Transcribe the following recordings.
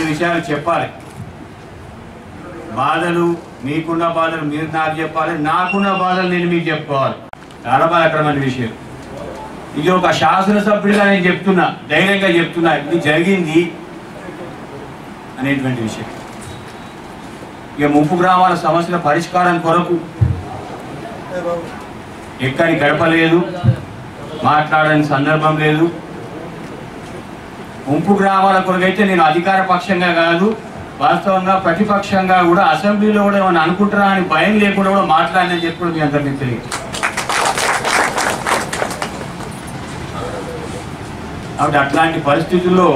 విషయాలు చెప్పాలి బాధలు మీకున్న బాధలు మీరు నాకు చెప్పాలి నాకున్న బాధలు నేను మీకు చెప్పుకోవాలి చాలా బాధాకరమైన విషయం ఇది ఒక శాసనసభ్యుడిగా నేను చెప్తున్నా ధైర్యంగా చెప్తున్నా ఇది జరిగింది అనేటువంటి విషయం ఇక ముంపు గ్రామాల సమస్యల పరిష్కారం కొరకు ఎక్కడి గడప లేదు మాట్లాడని సందర్భం లేదు ముంపు గ్రామాల కొరకైతే నేను అధికార పక్షంగా కాదు వాస్తవంగా ప్రతిపక్షంగా కూడా అసెంబ్లీలో కూడా ఏమైనా అనుకుంటారా అని భయం లేకుండా కూడా మాట్లాడినని చెప్పి కూడా మీ అందరికీ తెలియదు కాబట్టి అట్లాంటి పరిస్థితుల్లో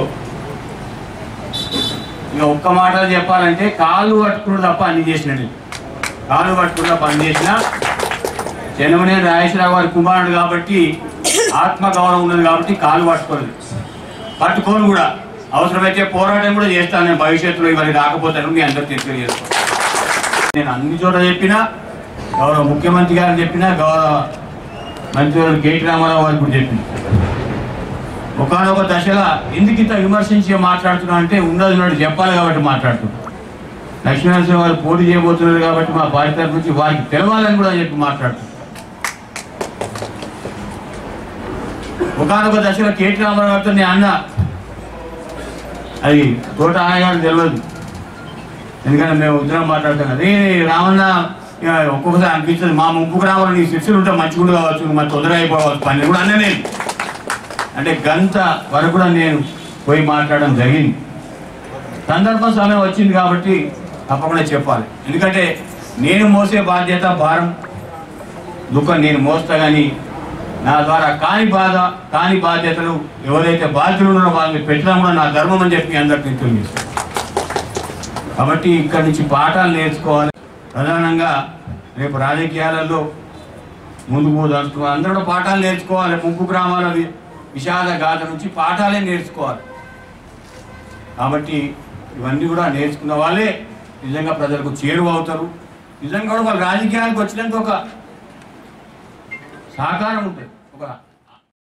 ఇక ఒక్క మాటలు చెప్పాలంటే కాళ్ళు పట్టుకుని తప్ప అన్ని చేసినట్టు కాళ్ళు పట్టుకుని తప్ప అన్ని చేసిన జనమనేని రాజేశ్వరరావు గారి కుమారుడు కాబట్టి ఆత్మ గౌరవం ఉన్నది కాబట్టి కాలు పట్టుకోలేదు పట్టుకోను కూడా అవసరమైతే పోరాటం కూడా చేస్తాను నేను భవిష్యత్తులో ఇవన్నీ రాకపోతాను మీ అందరికీ తెలియజేస్తాను నేను అన్ని చోట్ల చెప్పినా గౌరవ ముఖ్యమంత్రి గారు చెప్పినా గౌరవ మంత్రివర్యులు కేటీ రామారావు గారు కూడా చెప్పిన ఒకనొక దశలో ఎందుకు ఇంత విమర్శించి మాట్లాడుతున్నా అంటే ఉన్నది ఉన్నట్టు చెప్పాలి కాబట్టి మాట్లాడుతున్నాను లక్ష్మీనరసింహ వారు పోటీ చేయబోతున్నారు కాబట్టి మా పార్టీ తరఫు నుంచి వారికి తెలవాలని కూడా చెప్పి మాట్లాడుతున్నాను ఒకనొక దశలో కేటీ రామారావు గారితో నేను అన్న అది తోట ఆయన తెలియదు ఎందుకంటే మేము ఉత్తరం మాట్లాడుతాం అదే రామన్న ఇక ఒక్కొక్కసారి అనిపిస్తుంది మా ముంపు గ్రామంలో నీ శిక్షలు ఉంటే మంచిగా కావచ్చు మరి తొందరగా అయిపోవచ్చు పని కూడా అన్న నేను అంటే గంట వరకు కూడా నేను పోయి మాట్లాడడం జరిగింది సందర్భం సమయం వచ్చింది కాబట్టి తప్పకుండా చెప్పాలి ఎందుకంటే నేను మోసే బాధ్యత భారం దుఃఖం నేను మోస్తా కానీ నా ద్వారా కాని బాధ కాని బాధ్యతలు ఎవరైతే బాధ్యులు ఉన్నారో వాళ్ళని పెట్టడం కూడా నా ధర్మం అని చెప్పి అందరికీ తెలియజేస్తాను కాబట్టి ఇక్కడి నుంచి పాఠాలు నేర్చుకోవాలి ప్రధానంగా రేపు రాజకీయాలలో ముందుకు పోదలుచుకోవాలి అందరూ కూడా పాఠాలు నేర్చుకోవాలి ముంపు గ్రామాల వి- విషాద గాథ నుంచి పాఠాలే నేర్చుకోవాలి కాబట్టి ఇవన్నీ కూడా నేర్చుకున్న వాళ్ళే నిజంగా ప్రజలకు చేరువ అవుతారు నిజంగా కూడా వాళ్ళు రాజకీయానికి వచ్చినందుకు ఒక సహకారం ఉంటుంది ఒక